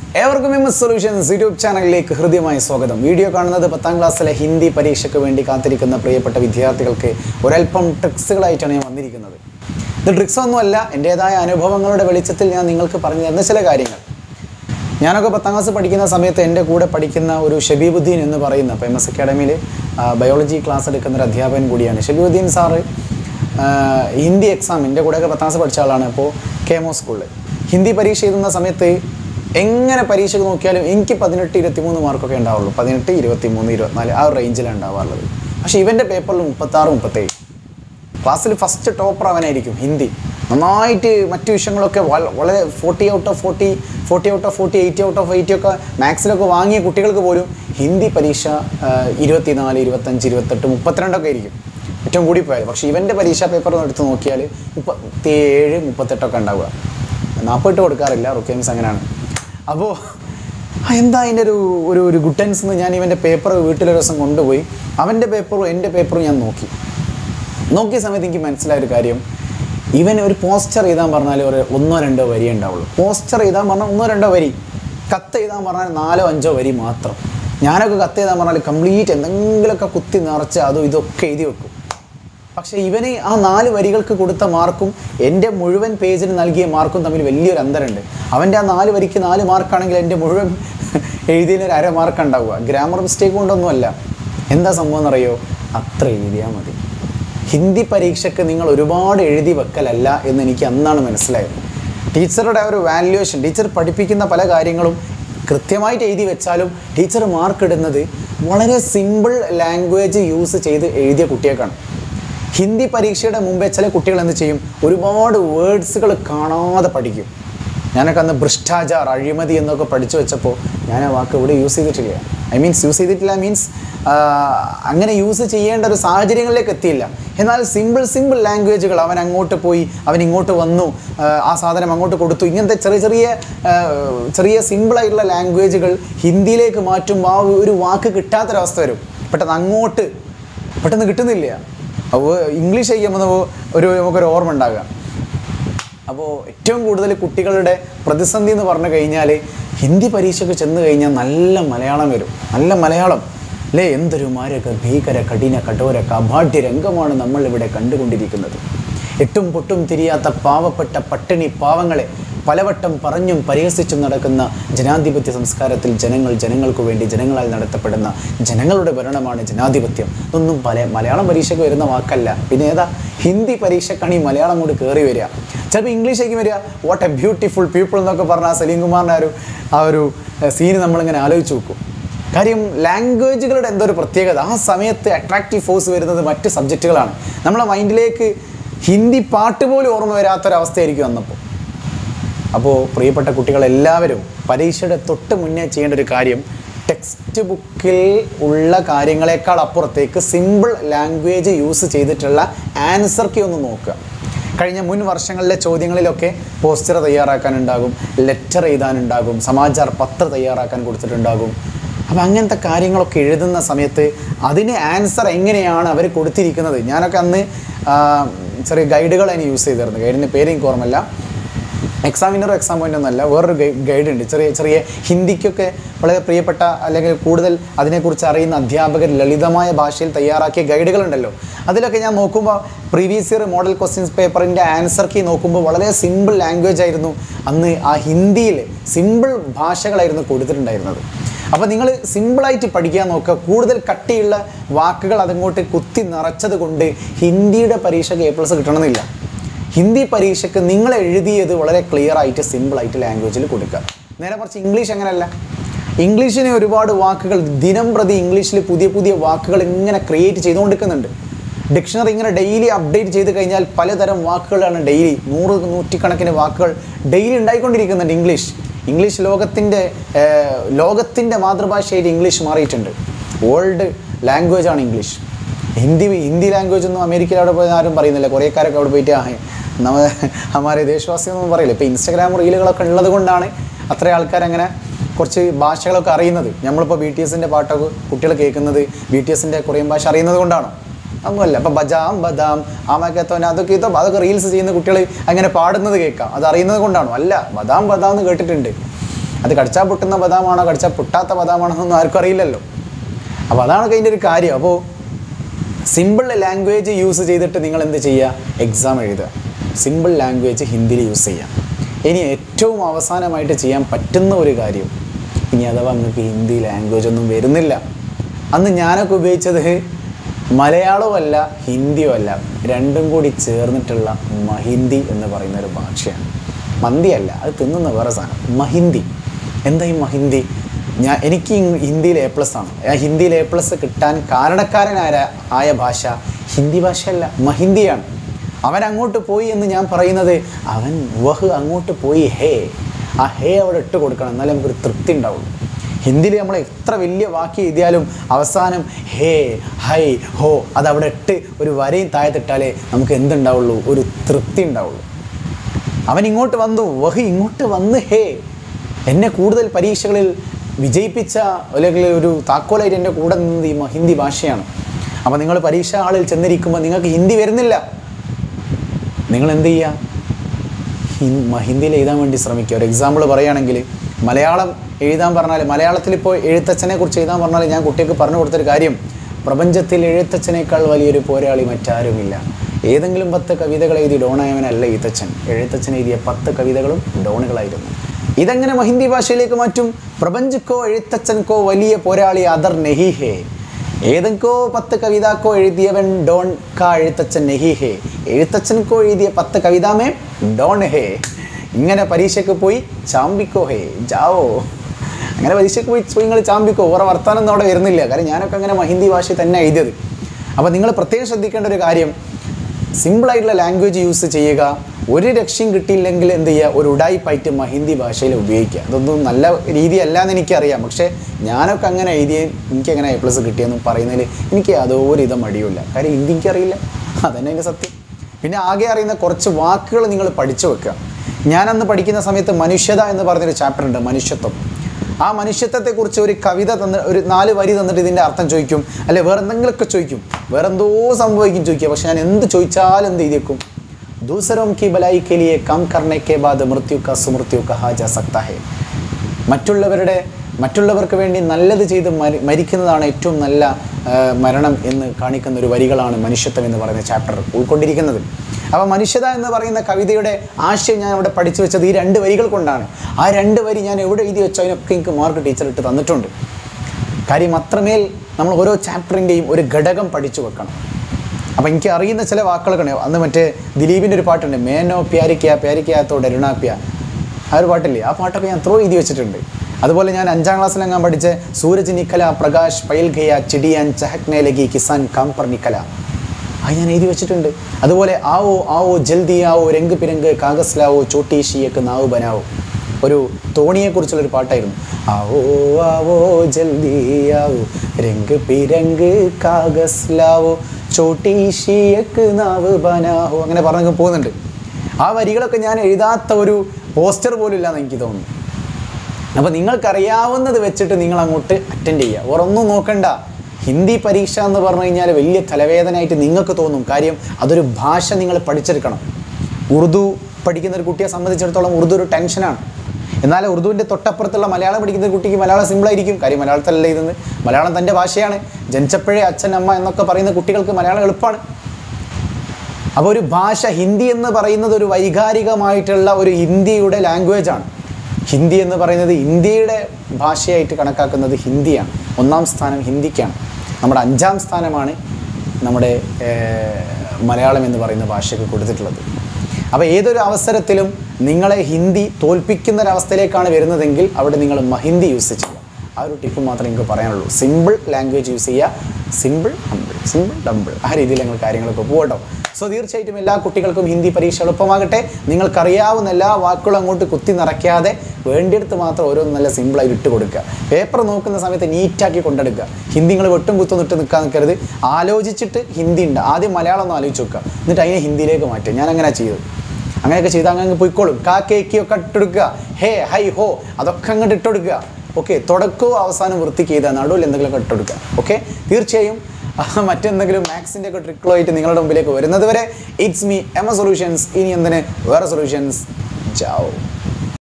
ഏവർക്കും M S solutions YouTube ചാനലിലേക്ക് ഹൃദ്യമായ സ്വാഗതം വീഡിയോ കാണുന്നത് പത്താം ക്ലാസ്സിലെ ഹിന്ദി പരീക്ഷയ്ക്ക് വേണ്ടി കാത്തിരിക്കുന്ന പ്രിയപ്പെട്ട വിദ്യാർത്ഥികൾക്ക് ഒരൽപ്പം ട്രിക്സുകളായിട്ടാണ് ഞാൻ വന്നിരിക്കുന്നത് ഇത് ട്രിക്സ് ഒന്നുമല്ല എൻ്റേതായ അനുഭവങ്ങളുടെ വെളിച്ചത്തിൽ ഞാൻ നിങ്ങൾക്ക് പറഞ്ഞു തരുന്ന ചില കാര്യങ്ങൾ ഞാനൊക്കെ പത്താം ക്ലാസ് പഠിക്കുന്ന സമയത്ത് എൻ്റെ കൂടെ പഠിക്കുന്ന ഒരു ഷബീബുദ്ദീൻ എന്ന് പറയുന്ന ഇപ്പോൾ എം എസ് അക്കാഡമിയിൽ ബയോളജി ക്ലാസ് എടുക്കുന്ന ഒരു അധ്യാപകൻ കൂടിയാണ് ഷബീബുദ്ദീൻ സാറ് ആ, ഹിന്ദി എക്സാം എൻ്റെ കൂടെയൊക്കെ പത്താം ക്ലാസ് പഠിച്ച ആളാണ് അപ്പോൾ കേമോ സ്കൂളിൽ ഹിന്ദി പരീക്ഷ എഴുതുന്ന സമയത്ത് എങ്ങനെ പരീക്ഷ നോക്കിയാലും എനിക്ക് പതിനെട്ട് ഇരുപത്തിമൂന്ന് മാർക്കൊക്കെ ഉണ്ടാവുള്ളൂ പതിനെട്ട് ഇരുപത്തിമൂന്ന് ഇരുപത്തിനാല് ആ ഒരു റേഞ്ചിലാണ് ഉണ്ടാവാറുള്ളത് പക്ഷേ ഇവൻ്റെ പേപ്പറിൽ മുപ്പത്താറ് മുപ്പത്തേഴ് ക്ലാസ്സിൽ ഫസ്റ്റ് ടോപ്പർ അവനായിരിക്കും ഹിന്ദി നന്നായിട്ട് മറ്റു വിഷയങ്ങളൊക്കെ വള- വളരെ forty out of forty forty out of forty eighty out of eighty ഒക്കെ മാത്സിലൊക്കെ വാങ്ങിയ കുട്ടികൾക്ക് പോലും ഹിന്ദി പരീക്ഷ ആ, ഇരുപത്തിനാല് ഇരുപത്തഞ്ച് ഇരുപത്തെട്ട് മുപ്പത്തിരണ്ടൊക്കെ ആയിരിക്കും ഏറ്റവും കൂടി പോയത് പക്ഷേ ഇവൻ്റെ പരീക്ഷാ പേപ്പർ ഒന്ന് എടുത്ത് നോക്കിയാൽ മുപ്പത്തിയേഴ് മുപ്പത്തെട്ടൊക്കെ ഉണ്ടാവുക നാൽപ്പത്തെട്ട് കൊടുക്കാറില്ല റുക്കേംസ് അങ്ങനെയാണ് അപ്പോൾ എന്താ അതിൻ്റെ ഒരു ഒരു ഒരു ഗുട്ടൻസ് എന്ന് ഞാൻ ഇവൻ്റെ പേപ്പർ വീട്ടിലൊരു ദിവസം കൊണ്ടുപോയി അവൻ്റെ പേപ്പറും എൻ്റെ പേപ്പറും ഞാൻ നോക്കി നോക്കിയ സമയത്ത് എനിക്ക് മനസ്സിലായ ഒരു കാര്യം ഇവൻ ഒരു പോസ്റ്റർ എഴുതാൻ പറഞ്ഞാൽ ഒരു ഒന്നോ രണ്ടോ വരി ഉണ്ടാവുള്ളൂ പോസ്റ്റർ എഴുതാൻ പറഞ്ഞാൽ ഒന്നോ രണ്ടോ വരി കത്ത് എഴുതാൻ പറഞ്ഞാൽ നാലോ അഞ്ചോ വരി മാത്രം ഞാനൊക്കെ കത്ത് എഴുതാൻ പറഞ്ഞാൽ കംപ്ലീറ്റ് എന്തെങ്കിലുമൊക്കെ കുത്തി നിറച്ച് അതും ഇതൊക്കെ എഴുതി വെക്കും പക്ഷേ ഇവന് ആ നാല് വരികൾക്ക് കൊടുത്ത മാർക്കും എൻ്റെ മുഴുവൻ പേജിന് നൽകിയ മാർക്കും തമ്മിൽ വലിയൊരു അന്തരമുണ്ട് അവൻ്റെ ആ നാല് വരിക്ക് നാല് മാർക്കാണെങ്കിൽ എൻ്റെ മുഴുവൻ എഴുതിയതിന് ഒരു അര മാർക്ക് ഉണ്ടാവുക ഗ്രാമർ മിസ്റ്റേക്ക് കൊണ്ടൊന്നുമല്ല എന്താ സംഭവം എന്നറിയോ അത്ര എഴുതിയാൽ മതി ഹിന്ദി പരീക്ഷയ്ക്ക് നിങ്ങൾ ഒരുപാട് എഴുതി വെക്കലല്ല എന്ന് എനിക്ക് അന്നാണ് മനസ്സിലായത് ടീച്ചറുടെ ആ ഒരു വാല്യുവേഷൻ ടീച്ചർ പഠിപ്പിക്കുന്ന പല കാര്യങ്ങളും കൃത്യമായിട്ട് എഴുതി വെച്ചാലും ടീച്ചർ മാർക്ക് ഇടുന്നത് വളരെ സിമ്പിൾ ലാംഗ്വേജ് യൂസ് ചെയ്ത് എഴുതിയ കുട്ടിയേക്കാണ് ഹിന്ദി പരീക്ഷയുടെ മുമ്പേ ചില കുട്ടികൾ എന്ത് ചെയ്യും ഒരുപാട് വേർഡ്സുകൾ കാണാതെ പഠിക്കും ഞാനൊക്കെ അന്ന് ഭ്രഷ്ടാചാർ അഴിമതി എന്നൊക്കെ പഠിച്ചു വെച്ചപ്പോൾ ഞാൻ ആ വാക്ക് ഇവിടെ യൂസ് ചെയ്തിട്ടില്ല ഐ മീൻസ് യൂസ് ചെയ്തിട്ടില്ല മീൻസ് അങ്ങനെ യൂസ് ചെയ്യേണ്ട ഒരു സാഹചര്യങ്ങളിലേക്ക് എത്തിയില്ല എന്നാൽ സിമ്പിൾ സിമ്പിൾ ലാംഗ്വേജുകൾ അവൻ അങ്ങോട്ട് പോയി അവൻ ഇങ്ങോട്ട് വന്നു ആ, ആ സാധനം അങ്ങോട്ട് കൊടുത്തു ഇങ്ങനത്തെ ചെറിയ ചെറിയ ആ, ചെറിയ സിമ്പിളായിട്ടുള്ള ലാംഗ്വേജുകൾ ഹിന്ദിയിലേക്ക് മാറ്റുമ്പോൾ ആ ഒരു വാക്ക് കിട്ടാത്തൊരവസ്ഥ വരും പെട്ടെന്ന് അങ്ങോട്ട് പെട്ടെന്ന് കിട്ടുന്നില്ല അപ്പോൾ ഇംഗ്ലീഷ് ചെയ്യുമ്പോൾ ഒരു നമുക്കൊരു ഓർമ്മ ഉണ്ടാകുക അപ്പോൾ ഏറ്റവും കൂടുതൽ കുട്ടികളുടെ പ്രതിസന്ധി എന്ന് പറഞ്ഞു കഴിഞ്ഞാൽ ഹിന്ദി പരീക്ഷയ്ക്ക് ചെന്ന് കഴിഞ്ഞാൽ നല്ല മലയാളം വരും നല്ല മലയാളം അല്ലേ എന്തൊരു മാരക ഭീകര കഠിന കഠോര കഭാഢ്യ രംഗമാണ് നമ്മൾ ഇവിടെ കണ്ടുകൊണ്ടിരിക്കുന്നത് എട്ടും പൊട്ടും തിരിയാത്ത പാവപ്പെട്ട പട്ടിണി പാവങ്ങളെ പലവട്ടം പറഞ്ഞും പരിഹസിച്ചും നടക്കുന്ന ജനാധിപത്യ സംസ്കാരത്തിൽ ജനങ്ങൾ ജനങ്ങൾക്ക് വേണ്ടി ജനങ്ങളാൽ നടത്തപ്പെടുന്ന ജനങ്ങളുടെ ഭരണമാണ് ജനാധിപത്യം ഇതൊന്നും പല മലയാളം പരീക്ഷയ്ക്ക് വരുന്ന വാക്കല്ല പിന്നെ ഏതാ ഹിന്ദി പരീക്ഷക്കാണ് ഈ മലയാളം കൊണ്ട് കയറി വരിക ചിലപ്പോൾ ഇംഗ്ലീഷേക്ക് വരിക വാട്ട് എ ബ്യൂട്ടിഫുൾ പീപ്പിൾ എന്നൊക്കെ പറഞ്ഞ ആ സലീം കുമാറിൻ്റെ ആ ഒരു ആ ഒരു സീന് നമ്മളിങ്ങനെ ആലോചിച്ച് നോക്കും കാര്യം ലാംഗ്വേജുകളുടെ എന്തോ ഒരു പ്രത്യേകത ആ സമയത്ത് അട്രാക്റ്റീവ് ഫോഴ്സ് വരുന്നത് മറ്റ് സബ്ജക്റ്റുകളാണ് നമ്മളെ മൈൻഡിലേക്ക് ഹിന്ദി പാട്ട് പോലും ഓർമ്മ വരാത്തൊരവസ്ഥയായിരിക്കും വന്നപ്പോൾ അപ്പോൾ പ്രിയപ്പെട്ട കുട്ടികളെല്ലാവരും പരീക്ഷയുടെ തൊട്ട് മുന്നേ ചെയ്യേണ്ട ഒരു കാര്യം ടെക്സ്റ്റ് ബുക്കിൽ ഉള്ള കാര്യങ്ങളെക്കാൾ അപ്പുറത്തേക്ക് സിമ്പിൾ ലാംഗ്വേജ് യൂസ് ചെയ്തിട്ടുള്ള ആൻസർ കീ ഒന്ന് നോക്കുക കഴിഞ്ഞ മുൻ വർഷങ്ങളിലെ ചോദ്യങ്ങളിലൊക്കെ പോസ്റ്റർ തയ്യാറാക്കാനുണ്ടാകും ലെറ്റർ എഴുതാനുണ്ടാകും സമാചാർ പത്ര തയ്യാറാക്കാൻ കൊടുത്തിട്ടുണ്ടാകും അപ്പോൾ അങ്ങനത്തെ കാര്യങ്ങളൊക്കെ എഴുതുന്ന സമയത്ത് അതിന് ആൻസർ എങ്ങനെയാണ് അവർ കൊടുത്തിരിക്കുന്നത് ഞാനൊക്കെ അന്ന് ആ, ചെറിയ ഗൈഡുകൾ അതിന് യൂസ് ചെയ്തിരുന്നു ഗൈഡിൻ്റെ പേര് എനിക്ക് ഓർമ്മയില്ല എക്സാമിനറും എക്സാം പോയിൻ്റ് ഒന്നല്ല വേറൊരു ഗൈഡ് ഉണ്ട് ചെറിയ ചെറിയ ഹിന്ദിക്കൊക്കെ വളരെ പ്രിയപ്പെട്ട അല്ലെങ്കിൽ കൂടുതൽ അതിനെക്കുറിച്ച് അറിയുന്ന അധ്യാപകർ ലളിതമായ ഭാഷയിൽ തയ്യാറാക്കിയ ഗൈഡുകളുണ്ടല്ലോ അതിലൊക്കെ ഞാൻ നോക്കുമ്പോൾ പ്രീവിയസ് ഇയർ മോഡൽ ക്വസ്റ്റ്യൻസ് പേപ്പറിൻ്റെ ആൻസർ കീ നോക്കുമ്പോൾ വളരെ സിമ്പിൾ ലാംഗ്വേജ് ആയിരുന്നു അന്ന് ആ ഹിന്ദിയിൽ സിമ്പിൾ ഭാഷകളായിരുന്നു കൊടുത്തിട്ടുണ്ടായിരുന്നത് അപ്പോൾ നിങ്ങൾ സിമ്പിളായിട്ട് പഠിക്കാൻ നോക്കുക കൂടുതൽ കട്ടിയുള്ള വാക്കുകൾ അതങ്ങോട്ട് കുത്തി നിറച്ചത് കൊണ്ട് ഹിന്ദിയുടെ പരീക്ഷയ്ക്ക് എ പ്ലസ് കിട്ടണമെന്നില്ല ഹിന്ദി പരീക്ഷയ്ക്ക് നിങ്ങൾ എഴുതിയത് വളരെ ക്ലിയർ ആയിട്ട് സിമ്പിളായിട്ട് ലാംഗ്വേജിൽ കൊടുക്കുക നേരെ മറിച്ച് ഇംഗ്ലീഷ് അങ്ങനെയല്ല ഇംഗ്ലീഷിന് ഒരുപാട് വാക്കുകൾ ദിനം പ്രതി ഇംഗ്ലീഷിൽ പുതിയ പുതിയ വാക്കുകൾ ഇങ്ങനെ ക്രിയേറ്റ് ചെയ്തുകൊണ്ടിരിക്കുന്നുണ്ട് ഡിക്ഷണറി ഇങ്ങനെ ഡെയിലി അപ്ഡേറ്റ് ചെയ്ത് കഴിഞ്ഞാൽ പലതരം വാക്കുകളാണ് ഡെയിലി നൂറ് നൂറ്റിക്കണക്കിന് വാക്കുകൾ ഡെയിലി ഉണ്ടായിക്കൊണ്ടിരിക്കുന്നുണ്ട് ഇംഗ്ലീഷ് ഇംഗ്ലീഷ് ലോകത്തിൻ്റെ ലോകത്തിൻ്റെ മാതൃഭാഷയായിട്ട് ഇംഗ്ലീഷ് മാറിയിട്ടുണ്ട് വേൾഡ് ലാംഗ്വേജ് ആണ് ഇംഗ്ലീഷ് ഹിന്ദി ഹിന്ദി ലാംഗ്വേജ് ഒന്നും അമേരിക്കയിൽ അവിടെ പോയി ആരും പറയുന്നില്ല കുറേക്കാരൊക്കെ അവിടെ പോയിട്ട് ആ നമ്മ ഹമാരെ ദേശവാസി ഒന്നും പറയില്ല ഇപ്പോൾ ഇൻസ്റ്റാഗ്രാം റീലുകളൊക്കെ ഉള്ളത് കൊണ്ടാണ് അത്ര ആൾക്കാരങ്ങനെ കുറച്ച് ഭാഷകളൊക്കെ അറിയുന്നത് നമ്മളിപ്പോൾ ബി ടി എസിൻ്റെ പാട്ടൊക്കെ കുട്ടികൾ കേൾക്കുന്നത് ബി ടി എസിൻ്റെ കൊറിയൻ ഭാഷ അറിയുന്നത് കൊണ്ടാണോ ഒന്നുമല്ല ഇപ്പം ബജാം ബദാം ആമക്കത്തോൻ അതൊക്കെ ഇതോ അതൊക്കെ റീൽസ് ചെയ്യുന്ന കുട്ടികൾ അങ്ങനെ പാടുന്നത് കേൾക്കാം അത് അറിയുന്നത് കൊണ്ടാണോ അല്ല ബദാം ബദാം എന്ന് കേട്ടിട്ടുണ്ട് അത് കടിച്ചാൽ പൊട്ടുന്ന ബദാമാണോ കടിച്ചാൽ പൊട്ടാത്ത ബദാമാണോ എന്നൊന്നും ആർക്കും അറിയില്ലല്ലോ അപ്പോൾ അതാണ് അതിൻ്റെ ഒരു കാര്യം അപ്പോൾ സിമ്പിൾ ലാംഗ്വേജ് യൂസ് ചെയ്തിട്ട് നിങ്ങൾ എന്ത് ചെയ്യുക എക്സാം എഴുതുക സിമ്പിൾ ലാംഗ്വേജ് ഹിന്ദിയിൽ യൂസ് ചെയ്യാം ഇനി ഏറ്റവും അവസാനമായിട്ട് ചെയ്യാൻ പറ്റുന്ന ഒരു കാര്യം ഇനി അഥവാ നിങ്ങൾക്ക് ഹിന്ദി ലാംഗ്വേജ് ഒന്നും വരുന്നില്ല അന്ന് ഞാനൊക്കെ ഉപയോഗിച്ചത് മലയാളമല്ല ഹിന്ദിയോ അല്ല രണ്ടും കൂടി ചേർന്നിട്ടുള്ള മഹിന്ദി എന്ന് പറയുന്ന ഒരു ഭാഷയാണ് മന്തിയല്ല അത് തിന്നുന്ന വേറെ സാധനം മഹിന്ദി എന്താ ഈ മഹിന്ദി ഞാൻ എനിക്ക് ഇങ് ഹിന്ദിയിൽ എ പ്ലസ് ആണ് ആ ഹിന്ദിയിൽ എ പ്ലസ് കിട്ടാൻ കാരണക്കാരനായ ആയ ഭാഷ ഹിന്ദി ഭാഷയല്ല മഹിന്ദിയാണ് അവൻ അങ്ങോട്ട് പോയി എന്ന് ഞാൻ പറയുന്നത് അവൻ വഹ് അങ്ങോട്ട് പോയി ഹേ ആ ഹേ അവിടെ ഇട്ട് കൊടുക്കണം എന്നാലേ നമുക്കൊരു തൃപ്തി ഉണ്ടാവുള്ളൂ ഹിന്ദിയിൽ നമ്മൾ എത്ര വലിയ വാക്ക് എഴുതിയാലും അവസാനം ഹേ ഹൈ ഹോ അത് അവിടെ ഇട്ട് ഒരു വരയും താഴത്തിട്ടാലേ നമുക്ക് എന്തുണ്ടാവുള്ളൂ ഒരു തൃപ്തി ഉണ്ടാവുള്ളൂ അവൻ ഇങ്ങോട്ട് വന്നു വഹി ഇങ്ങോട്ട് വന്ന് ഹേ എന്നെ കൂടുതൽ പരീക്ഷകളിൽ വിജയിപ്പിച്ച അല്ലെങ്കിൽ ഒരു താക്കോലായിട്ട് എൻ്റെ കൂടെ നിന്നത് ഈ മ- ഹിന്ദി ഭാഷയാണ് അപ്പോൾ നിങ്ങൾ പരീക്ഷ ഹാളിൽ ചെന്നിരിക്കുമ്പോൾ നിങ്ങൾക്ക് ഹിന്ദി വരുന്നില്ല നിങ്ങൾ എന്ത് ചെയ്യുക ഹിൻ- മ- ഹിന്ദിയിൽ എഴുതാൻ വേണ്ടി ശ്രമിക്കുക ഒരു എക്സാമ്പിൾ പറയുകയാണെങ്കിൽ മലയാളം എഴുതാൻ പറഞ്ഞാൽ മലയാളത്തിൽ ഇപ്പോൾ എഴുത്തച്ഛനെ കുറിച്ച് എഴുതാൻ പറഞ്ഞാൽ ഞാൻ കുട്ടികൾക്ക് പറഞ്ഞു കൊടുത്തൊരു കാര്യം പ്രപഞ്ചത്തിൽ എഴുത്തച്ഛനേക്കാൾ വലിയൊരു പോരാളി മറ്റാരുമില്ല ഏതെങ്കിലും പത്ത് കവിതകൾ എഴുതി ഡോണായവനല്ല എഴുത്തച്ഛൻ എഴുത്തച്ഛൻ എഴുതിയ പത്ത് കവിതകളും ഡോണുകളായിരുന്നു ഇതെങ്ങനെ ഹിന്ദി ഭാഷയിലേക്ക് മാറ്റും പ്രപഞ്ചക്കോ എഴുത്തച്ഛൻകോ വലിയ പോരാളി അതർ നെഹി ഹേ ഏതെങ്കോ പത്ത് കവിതാക്കോ എഴുതിയവൻ ഡോൺ കാ എഴുത്തച്ഛൻ നെഹി ഹേ എഴുത്തച്ഛൻകോ എഴുതിയ പത്ത് കവിതാമേ ഡോൺ ഹേ ഇങ്ങനെ പരീക്ഷയ്ക്ക് പോയി ചാമ്പിക്കോ ഹേ ജാവോ അങ്ങനെ പരീക്ഷയ്ക്ക് പോയി പോയി നിങ്ങൾ ചാമ്പിക്കോ ഓരോ വർത്താനൊന്നും അവിടെ വരുന്നില്ല കാരണം ഞാനൊക്കെ അങ്ങനെ ഹിന്ദി ഭാഷയിൽ തന്നെ എഴുതിയത് അപ്പോൾ നിങ്ങൾ പ്രത്യേകം ശ്രദ്ധിക്കേണ്ട ഒരു കാര്യം സിമ്പിളായിട്ടുള്ള ലാംഗ്വേജ് യൂസ് ചെയ്യുക ഒരു രക്ഷയും കിട്ടിയില്ലെങ്കിൽ എന്ത് ചെയ്യുക ഒരു ഉടായിപ്പായിട്ട് ഹിന്ദി ഭാഷയിൽ ഉപയോഗിക്കുക അതൊന്നും നല്ല രീതിയല്ല എന്ന് എനിക്കറിയാം പക്ഷേ ഞാനൊക്കെ അങ്ങനെ എഴുതിയ എനിക്ക് അങ്ങനെ എ പ്ലസ് കിട്ടിയെന്ന് പറയുന്നതിൽ എനിക്ക് യാതൊരു ഇതും മടിയുമില്ല കാര്യം ഹിന്ദി എനിക്കറിയില്ല അതന്നെ എൻ്റെ സത്യം പിന്നെ ആകെ അറിയുന്ന കുറച്ച് വാക്കുകൾ നിങ്ങൾ പഠിച്ചു വെക്കുക ഞാനന്ന് പഠിക്കുന്ന സമയത്ത് മനുഷ്യത എന്ന് പറഞ്ഞൊരു ചാപ്റ്റർ ഉണ്ട് മനുഷ്യത്വം ആ മനുഷ്യത്വത്തെക്കുറിച്ച് ഒരു കവിത തന്ന് ഒരു നാല് വരി തന്നിട്ട് ഇതിൻ്റെ അർത്ഥം ചോദിക്കും അല്ലെ വേറെ എന്തെങ്കിലുമൊക്കെ ചോദിക്കും വേറെ എന്തോ സംഭവിക്കും ചോദിക്കുക പക്ഷെ ഞാൻ എന്ത് ചോദിച്ചാലും എന്ത് ചെയ്തേക്കും ദൂസരോം കി ബലായി കെ ലിയെ കം കർണെ കെ ബാദ് മൃത്യു ക സുമൃത്യു കഹാ ജാ സക്താ ഹേ മറ്റുള്ളവരുടെ മറ്റുള്ളവർക്ക് വേണ്ടി നല്ലത് ചെയ്ത് മരി മരിക്കുന്നതാണ് ഏറ്റവും നല്ല ആ, മരണം എന്ന് കാണിക്കുന്ന ഒരു വരികളാണ് മനുഷ്യത്വം എന്ന് പറയുന്ന ചാപ്റ്റർ ഉൾക്കൊണ്ടിരിക്കുന്നത് അപ്പോൾ മനുഷ്യത എന്ന് പറയുന്ന കവിതയുടെ ആശയം ഞാൻ അവിടെ പഠിച്ചു വെച്ചത് ഈ രണ്ട് വരികൾ കൊണ്ടാണ് ആ രണ്ട് വരി ഞാൻ എവിടെ എഴുതി വെച്ചോ അതിനൊക്കെ എനിക്ക് മാർക്ക് ടീച്ചർ ഇട്ട് തന്നിട്ടുണ്ട് കാര്യം അത്രമേൽ നമ്മൾ ഓരോ ചാപ്റ്ററിൻ്റെയും ഒരു ഘടകം പഠിച്ചു വെക്കണം അപ്പോൾ എനിക്ക് അറിയുന്ന ചില വാക്കുകളൊക്കെ ഉണ്ട് അന്ന് മറ്റേ ദിലീപിൻ്റെ ഒരു പാട്ടുണ്ട് മേനോ പ്യാരിക്ക പ്യാരിക്കകത്തോ ഡരുണാപ്യ ആ ഒരു പാട്ടില്ലേ ആ പാട്ടൊക്കെ ഞാൻ ത്രോ എഴുതി വെച്ചിട്ടുണ്ട് അതുപോലെ ഞാൻ അഞ്ചാം ക്ലാസ്സിലെങ്ങാൻ പഠിച്ച സൂരജ് നിക്കല പ്രകാശ് പയൽ ഗയ ചിടിയാൻ ചഹക്നെ ലഗി കിസാൻ കാംപർ നിക്കല അത് ഞാൻ എഴുതി വെച്ചിട്ടുണ്ട് അതുപോലെ ആവോ ആവോ ജൽദി ആവോ രംഗ് പിരങ്ക് കാഗസ് ലാവോ ചോട്ടീഷിയക്ക് നാവ് ബനാവോ ഒരു തോണിയെക്കുറിച്ചുള്ളൊരു പാട്ടായിരുന്നു ആവോ ആവോ ജൽദി ആവോ രംഗ് പിരങ്ക് കാഗസ് ലാവോ ചോട്ടീഷിയക്ക് നാവ് ബനാവോ അങ്ങനെ പറഞ്ഞു പോകുന്നുണ്ട് ആ വരികളൊക്കെ ഞാൻ എഴുതാത്ത ഒരു പോസ്റ്റർ പോലും ഇല്ലാന്ന് എനിക്ക് തോന്നുന്നു അപ്പോൾ നിങ്ങൾക്കറിയാവുന്നത് വെച്ചിട്ട് നിങ്ങൾ അങ്ങോട്ട് അറ്റൻഡ് ചെയ്യുക വേറൊന്നും നോക്കണ്ട ഹിന്ദി പരീക്ഷ എന്ന് പറഞ്ഞു കഴിഞ്ഞാൽ വലിയ തലവേദനയായിട്ട് നിങ്ങൾക്ക് തോന്നും കാര്യം അതൊരു ഭാഷ നിങ്ങൾ പഠിച്ചെടുക്കണം ഉറുദു പഠിക്കുന്ന ഒരു കുട്ടിയെ സംബന്ധിച്ചിടത്തോളം ഉറുദു ഒരു ടെൻഷനാണ് എന്നാൽ ഉറുദുവിൻ്റെ തൊട്ടപ്പുറത്തുള്ള മലയാളം പഠിക്കുന്ന ഒരു കുട്ടിക്ക് മലയാളം സിമ്പിളായിരിക്കും കാര്യം മലയാളത്തിലല്ല ഇതെന്ന് മലയാളം തൻ്റെ ഭാഷയാണ് ജനിച്ചപ്പോഴേ അച്ഛൻ അമ്മ എന്നൊക്കെ പറയുന്ന കുട്ടികൾക്ക് മലയാളം എളുപ്പമാണ് അപ്പോൾ ഒരു ഭാഷ ഹിന്ദി എന്ന് പറയുന്നത് ഒരു വൈകാരികമായിട്ടുള്ള ഒരു ഇന്ത്യയുടെ ലാംഗ്വേജാണ് ഹിന്ദി എന്ന് പറയുന്നത് ഇന്ത്യയുടെ ഭാഷയായിട്ട് കണക്കാക്കുന്നത് ഹിന്ദിയാണ് ഒന്നാം സ്ഥാനം ഹിന്ദിക്കാണ് നമ്മുടെ അഞ്ചാം സ്ഥാനമാണ് നമ്മുടെ ഏർ, മലയാളം എന്ന് പറയുന്ന ഭാഷയ്ക്ക് കൊടുത്തിട്ടുള്ളത് അപ്പോൾ ഏതൊരു അവസരത്തിലും നിങ്ങളെ ഹിന്ദി തോൽപ്പിക്കുന്ന ഒരവസ്ഥയിലേക്കാണ് വരുന്നതെങ്കിൽ അവിടെ നിങ്ങൾ മഹിന്ദി യൂസ് ചെയ്യുക ആ ഒരു ടിപ്പ് മാത്രമേ എനിക്ക് പറയാനുള്ളൂ സിമ്പിൾ ലാംഗ്വേജ് യൂസ് ചെയ്യുക സിമ്പിൾ ഹമ്പിൾ സിമ്പിൾ ഡംബിൾ ആ രീതിയിൽ ഞങ്ങൾ കാര്യങ്ങളൊക്കെ പോകട്ടോ സോ തീർച്ചയായിട്ടും എല്ലാ കുട്ടികൾക്കും ഹിന്ദി പരീക്ഷ എളുപ്പമാകട്ടെ നിങ്ങൾക്കറിയാവുന്ന എല്ലാ വാക്കുകളും അങ്ങോട്ട് കുത്തി നിറയ്ക്കാതെ വേണ്ടിയെടുത്ത് മാത്രം ഓരോന്ന് നല്ല സിമ്പിളായി ഇട്ട് കൊടുക്കുക പേപ്പർ നോക്കുന്ന സമയത്ത് നീറ്റാക്കി കൊണ്ടെടുക്കുക ഹിന്ദി നിങ്ങൾ വെട്ടും കുത്തും ഇട്ട് നിൽക്കാൻ നിൽക്കരുത് ആലോചിച്ചിട്ട് ഹിന്ദി ഉണ്ട് ആദ്യം മലയാളം ഒന്ന് ആലോചിച്ച് വെക്കുക എന്നിട്ട് അതിനെ ഹിന്ദിയിലേക്ക് മാറ്റുക ഞാൻ അങ്ങനെ ചെയ്തത് അങ്ങനെയൊക്കെ ചെയ്താൽ അങ്ങ് പോയിക്കോളും കാ കേക്കിയൊക്കെ ഇട്ടെടുക്കുക ഹേ ഹൈ ഹോ അതൊക്കെ അങ്ങോട്ട് ഇട്ടെടുക്കുക ഓക്കെ തുടക്കവും അവസാനം വൃത്തിക്ക് ചെയ്താൽ നടുവിൽ എന്തെങ്കിലുമൊക്കെ ഇട്ടെടുക്കുക ഓക്കെ തീർച്ചയായും ആ, മറ്റെന്തെങ്കിലും മാത്സിൻ്റെ ഒക്കെ ട്രിക്കുകളോ ആയിട്ട് നിങ്ങളുടെ മുമ്പിലേക്ക് വരുന്നത് വരെ ഇറ്റ്സ് മീ എമ സൊല്യൂഷൻസ് ഇനി എന്തിന് വേറെ സൊല്യൂഷൻസ് ജാവോ